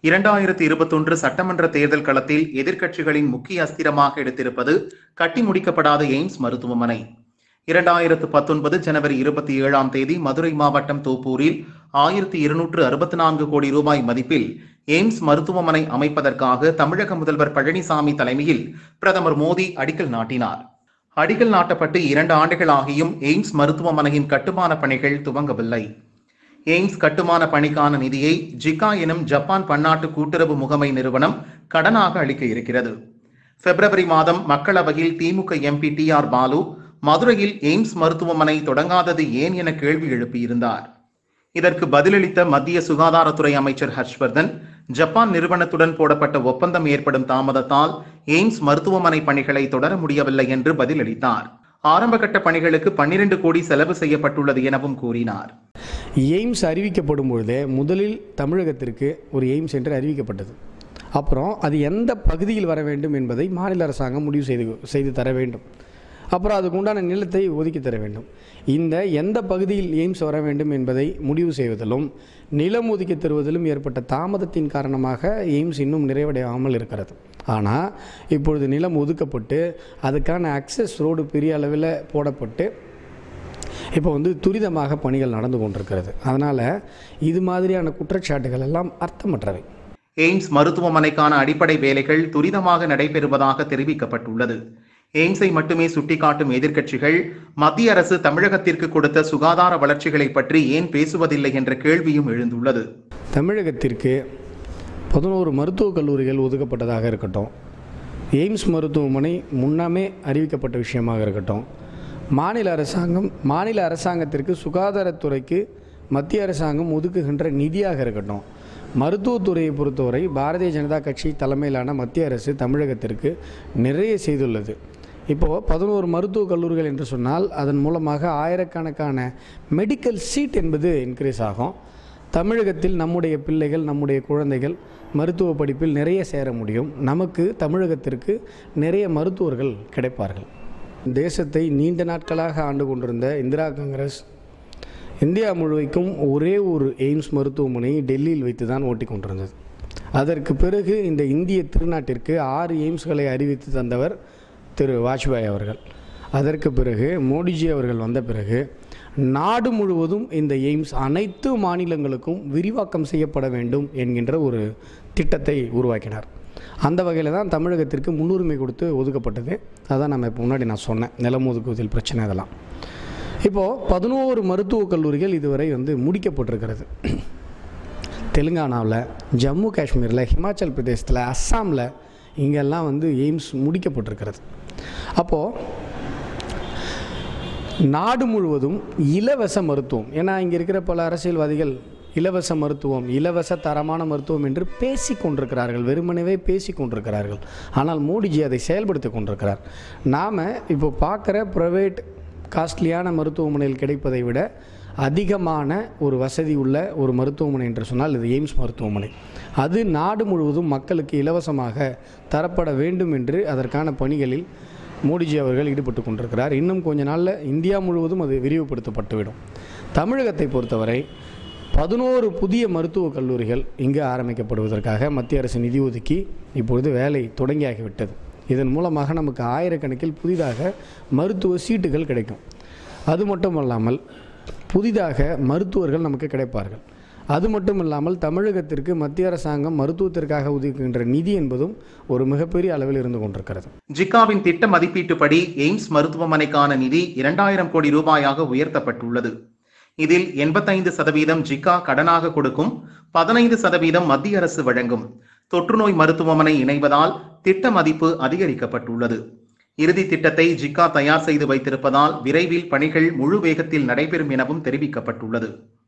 இரண்டாயிரத்தி இருபத்தொன்று சட்டமன்ற தேர்தல் களத்தில் எதிர்க்கட்சிகளின் முக்கிய அஸ்திரமாக எடுத்திருப்பது கட்டி முடிக்கப்படாத எய்ம்ஸ் மருத்துவமனை இரண்டாயிரத்து பத்தொன்பது ஜனவரி இருபத்தி ஏழாம் தேதி மதுரை மாவட்டம் தோப்பூரில் ஆயிரத்தி இருநூற்று அறுபத்தி நான்கு கோடி ரூபாய் மதிப்பில் எய்ம்ஸ் மருத்துவமனை அமைப்பதற்காக தமிழக முதல்வர் பழனிசாமி தலைமையில் பிரதமர் மோடி அடிக்கல் நாட்டினார் அடிக்கல் நாட்டப்பட்டு இரண்டு ஆண்டுகளாகியும் எய்ம்ஸ் மருத்துவமனையின் கட்டுமான பணிகள் துவங்கவில்லை எய்ம்ஸ் கட்டுமான பணிக்கான நிதியை ஜிகா எனும் ஜப்பான் பன்னாட்டு கூட்டுறவு முகமை நிறுவனம் கடனாக அளிக்க இருக்கிறது பிப்ரவரி மாதம் மக்களவையில் DMK MP T R Baalu மதுரையில் எய்ம்ஸ் மருத்துவமனை தொடங்காதது ஏன் என கேள்வி எழுப்பியிருந்தார் இதற்கு பதிலளித்த மத்திய சுகாதாரத்துறை அமைச்சர் ஹர்ஷ்வர்தன் ஜப்பான் நிறுவனத்துடன் போடப்பட்ட ஒப்பந்தம் ஏற்படும் தாமதத்தால் எய்ம்ஸ் மருத்துவமனை பணிகளை தொடர முடியவில்லை என்று பதிலளித்தார் ஆரம்பகட்ட பணிகளுக்கு பன்னிரண்டு கோடி செலவு செய்யப்பட்டுள்ளது எனவும் கூறினார் எய்ம்ஸ் அறிவிக்கப்படும் பொழுதே முதலில் தமிழகத்திற்கு ஒரு எய்ம்ஸ் என்று அறிவிக்கப்பட்டது அப்புறம் அது எந்த பகுதியில் வர வேண்டும் என்பதை மாநில அரசாங்கம் முடிவு செய்து செய்து தர வேண்டும் அப்புறம் அதுக்கு உண்டான நிலத்தை ஒதுக்கி தர வேண்டும் இந்த எந்த பகுதியில் எய்ம்ஸ் வர வேண்டும் என்பதை முடிவு செய்வதிலும் நிலம் ஒதுக்கி தருவதிலும் ஏற்பட்ட தாமதத்தின் காரணமாக எய்ம்ஸ் இன்னும் நிறைவடையாமல் இருக்கிறது ஆனால் இப்பொழுது நிலம் ஒதுக்கப்பட்டு அதுக்கான அக்சஸ் ரோடு பெரிய அளவில் போடப்பட்டு இப்போ வந்து துரிதமாக பணிகள் நடந்து கொண்டிருக்கிறது அதனால் இது மாதிரியான குற்றச்சாட்டுகள் எல்லாம் அர்த்தமற்றவை எய்ம்ஸ் மருத்துவமனைக்கான அடிப்படை வேலைகள் துரிதமாக நடைபெறுவதாக தெரிவிக்கப்பட்டுள்ளது எய்ம்ஸை மட்டுமே சுட்டிக்காட்டும் எதிர்க்கட்சிகள் மத்திய அரசு தமிழகத்திற்கு கொடுத்த சுகாதார வளர்ச்சிகளை பற்றி ஏன் பேசுவதில்லை என்ற கேள்வியும் எழுந்துள்ளது தமிழகத்திற்கு பதினோரு மருத்துவக் கல்லூரிகள் ஒதுக்கப்பட்டதாக இருக்கட்டும் எய்ம்ஸ் மருத்துவமனை முன்னமே அறிவிக்கப்பட்ட விஷயமாக இருக்கட்டும் மாநில அரசாங்கம் மாநில அரசாங்கத்திற்கு சுகாதாரத்துறைக்கு மத்திய அரசாங்கம் ஒதுக்குகின்ற நிதியாக இருக்கட்டும் மருத்துவத்துறையை பொறுத்தவரை பாரதிய ஜனதா கட்சி தலைமையிலான மத்திய அரசு தமிழகத்திற்கு நிறைய செய்துள்ளது இப்போது பதினோரு மருத்துவக் கல்லூரிகள் என்று சொன்னால் அதன் மூலமாக ஆயிரக்கணக்கான மெடிக்கல் சீட் என்பது இன்க்ரீஸ் ஆகும் தமிழகத்தில் நம்முடைய பிள்ளைகள் நம்முடைய குழந்தைகள் மருத்துவ படிப்பில் நிறைய சேர முடியும் நமக்கு தமிழகத்திற்கு நிறைய மருத்துவர்கள் கிடைப்பார்கள் தேசத்தை நீண்ட நாட்களாக ஆண்டு கொண்டிருந்த இந்திரா காங்கிரஸ் இந்தியா முழுமைக்கும் ஒரே ஒரு எய்ம்ஸ் மருத்துவமனையை டெல்லியில் வைத்து தான் ஓட்டி கொண்டிருந்தது அதற்கு பிறகு இந்த இந்திய திருநாட்டிற்கு ஆறு எய்ம்ஸ்களை அறிவித்து தந்தவர் திரு வாஜ்பாய் அவர்கள் அதற்கு பிறகு மோடிஜி அவர்கள் வந்த பிறகு நாடு முழுவதும் இந்த எய்ம்ஸ் அனைத்து மாநிலங்களுக்கும் விரிவாக்கம் செய்யப்பட வேண்டும் என்கின்ற ஒரு திட்டத்தை உருவாக்கினார் அந்த வகையில் தான் தமிழகத்திற்கு முன்னுரிமை கொடுத்து ஒதுக்கப்பட்டது அதான் நம்ம இப்போ முன்னாடி நான் சொன்னேன் நிலம் ஒதுக்குவதில் பிரச்சனை இதெல்லாம் இப்போது பதினோரு மருத்துவக் கல்லூரிகள் இதுவரை வந்து முடிக்கப்பட்டிருக்கிறது தெலுங்கானாவில் ஜம்மு காஷ்மீரில் ஹிமாச்சல் பிரதேசத்தில் அஸ்ஸாமில் இங்கெல்லாம் வந்து எய்ம்ஸ் முடிக்கப்பட்டிருக்கிறது அப்போது நாடு முழுவதும் இலவச மருத்துவம் ஏன்னா இங்கே இருக்கிற பல அரசியல்வாதிகள் இலவச மருத்துவம் இலவச தரமான மருத்துவம் என்று பேசி கொண்டிருக்கிறார்கள் வெறுமனவே பேசி கொண்டிருக்கிறார்கள் ஆனால் மோடிஜி அதை செயல்படுத்தி கொண்டிருக்கிறார் நாம் இப்போ பார்க்குற ப்ரைவேட் காஸ்ட்லியான மருத்துவமனையில் கிடைப்பதை விட அதிகமான ஒரு வசதி உள்ள ஒரு மருத்துவமனை என்று சொன்னால் இது எய்ம்ஸ் மருத்துவமனை அது நாடு முழுவதும் மக்களுக்கு இலவசமாக தரப்பட வேண்டும் என்று அதற்கான பணிகளில் மோடிஜி அவர்கள் ஈடுபட்டு கொண்டிருக்கிறார் இன்னும் கொஞ்ச நாளில் இந்தியா முழுவதும் அது விரிவுபடுத்தப்பட்டுவிடும் தமிழகத்தை பொறுத்தவரை பதினோரு புதிய மருத்துவக் கல்லூரிகள் இங்கு ஆரம்பிக்கப்படுவதற்காக மத்திய அரசு நிதி ஒதுக்கி இப்பொழுது வேலை தொடங்கியாகிவிட்டது இதன் மூலமாக நமக்கு ஆயிரக்கணக்கில் புதிதாக மருத்துவ சீட்டுகள் கிடைக்கும் அது மட்டும் அல்லாமல் புதிதாக மருத்துவர்கள் நமக்கு கிடைப்பார்கள் அது மட்டும் இல்லாமல் தமிழகத்திற்கு மத்திய அரசாங்கம் மருத்துவத்திற்காக ஒதுக்குகின்ற நிதி என்பதும் ஒரு மிகப்பெரிய அளவில் இருந்து கொண்டிருக்கிறது ஜிகாவின் திட்ட மதிப்பீட்டுப்படி எய்ம்ஸ் மருத்துவமனைக்கான நிதி இரண்டாயிரம் கோடி ரூபாயாக உயர்த்தப்பட்டுள்ளது இதில் எண்பத்தைந்து சதவீதம் ஜிகா கடனாக கொடுக்கும் பதினைந்து சதவீதம் மத்திய அரசு வழங்கும் தொற்றுநோய் மருத்துவமனை இணைவதால் திட்ட மதிப்பு அதிகரிக்கப்பட்டுள்ளது இறுதி திட்டத்தை ஜிகா தயார் செய்து வைத்திருப்பதால் விரைவில் பணிகள் முழு வேகத்தில் நடைபெறும் எனவும் தெரிவிக்கப்பட்டுள்ளது